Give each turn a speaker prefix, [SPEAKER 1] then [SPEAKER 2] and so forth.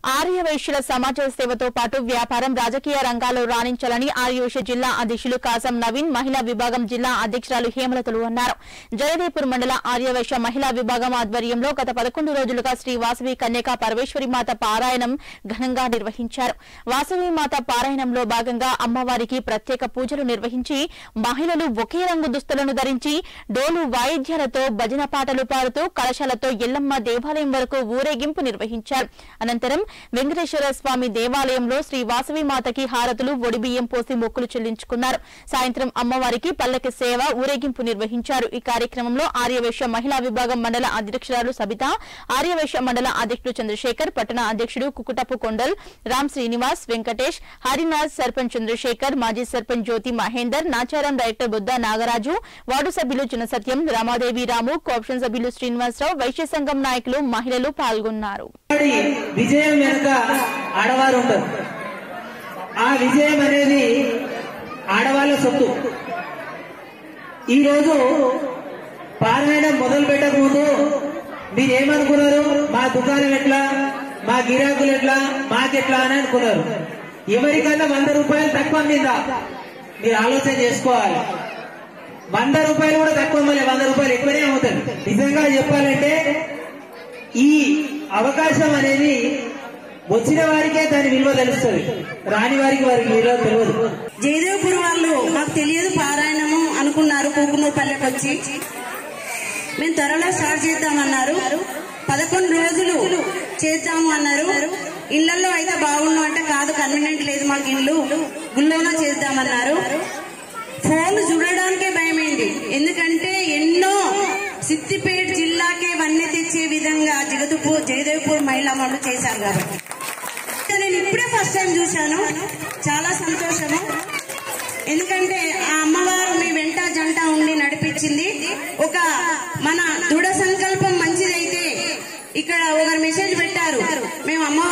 [SPEAKER 1] ఆర్యవైశ్యుల సమాజ సేవతో పాటు వ్యాపారం రాజకీయ రంగాల్లో రాణించాలని ఆర్యవైశ్య జిల్లా అధ్యక్షులు కాసం నవీన్ మహిళా విభాగం జిల్లా అధ్యక్షురాలు హేమలతలు అన్నారు జయదేపూర్ మండల ఆర్యవైశ్య మహిళా విభాగం ఆధ్వర్యంలో గత పదకొండు రోజులుగా శ్రీ వాసవి కన్యకా పరమేశ్వరి మాత పారాయణం ఘనంగా నిర్వహించారు వాసవి మాత పారాయణంలో భాగంగా అమ్మవారికి ప్రత్యేక పూజలు నిర్వహించి మహిళలు ఒకే రంగు దుస్తులను ధరించి డోలు వాయిద్యాలతో భజన పాటలు పాడుతూ కలశాలతో ఎల్లమ్మ దేవాలయం వరకు ఊరేగింపు నిర్వహించారు అనంతరం వెంకటేశ్వర స్వామి దేవాలయంలో శ్రీ వాసవి మాతకి హారతులు ఒడిబియ్యం పోసి మొక్కులు చెల్లించుకున్నారు సాయంత్రం అమ్మవారికి పల్లకి సేవ ఊరేగింపు నిర్వహించారు ఈ కార్యక్రమంలో ఆర్యవైశ్య మహిళా విభాగం మండల అధ్యక్షురాలు సబిత ఆర్యవైశ్య మండల అధ్యక్షుడు చంద్రశేఖర్ పట్టణ అధ్యక్షుడు కుకుటపు కొండల్ రామ్ శ్రీనివాస్ వెంకటేష్ హరినాథ్ సర్పంచ్ చంద్రశేఖర్ మాజీ సర్పంచ్ జ్యోతి మహేందర్ నాచారం డైరెక్టర్ బుద్ధ నాగరాజు వార్డు సభ్యులు చిన్నసత్యం రామాదేవి రాము కోఆప్షన్ సభ్యులు శ్రీనివాసరావు వైశ్య సంఘం నాయకులు మహిళలు పాల్గొన్నారు
[SPEAKER 2] ఆడి విజయం వెనుక ఆడవారు ఉంటారు ఆ విజయం అనేది ఆడవాళ్ళ సొత్తు ఈరోజు పారాయణం మొదలు పెట్టక ముందు మీరేమనుకున్నారు మా దుకాణం ఎట్లా మా గిరాకులు ఎట్లా మాకెట్లా అని అనుకున్నారు ఎవరికన్నా వంద రూపాయలు తక్కువ మీద మీరు ఆలోచన చేసుకోవాలి వంద రూపాయలు కూడా తక్కువ మళ్ళీ వంద రూపాయలు ఎక్కువనే అవుతాయి నిజంగా చెప్పాలంటే ఈ అవకాశం అనేది వచ్చిన వారికే దాని విలువ తెలుస్తుంది రాని వారికి వారికి విలువ తెలియదు
[SPEAKER 3] జయదేవ్పూర్ వాళ్ళు మాకు తెలియదు పారాయణము అనుకున్నారు కూకునూరు పల్లెకి వచ్చి మేము త్వరలో స్టార్ట్ చేద్దామన్నారు పదకొండు రోజులు చేద్దాము అన్నారు ఇళ్లలో అయితే బాగుండు అంటే కాదు కన్వీనియంట్ లేదు మాకు ఇల్లు గుళ్ళోనే చేద్దామన్నారు ఫోన్ చూడడానికే భయమైంది ఎందుకంటే ఎన్నో సిద్దిపేట జిల్లాకే వన్నె తెచ్చే విధంగా జగదుపూర్ జయదేవ్పూర్ మహిళా మండలి చేశారు కాబట్టి నేను ఇప్పుడే ఫస్ట్ టైం చూశాను చాలా సంతోషము ఎందుకంటే ఆ అమ్మవారు మీ వెంట జంట ఉండి నడిపించింది ఒక మన దృఢ సంకల్పం మంచిదైతే ఇక్కడ ఒకరు మెసేజ్ పెట్టారు మేము అమ్మ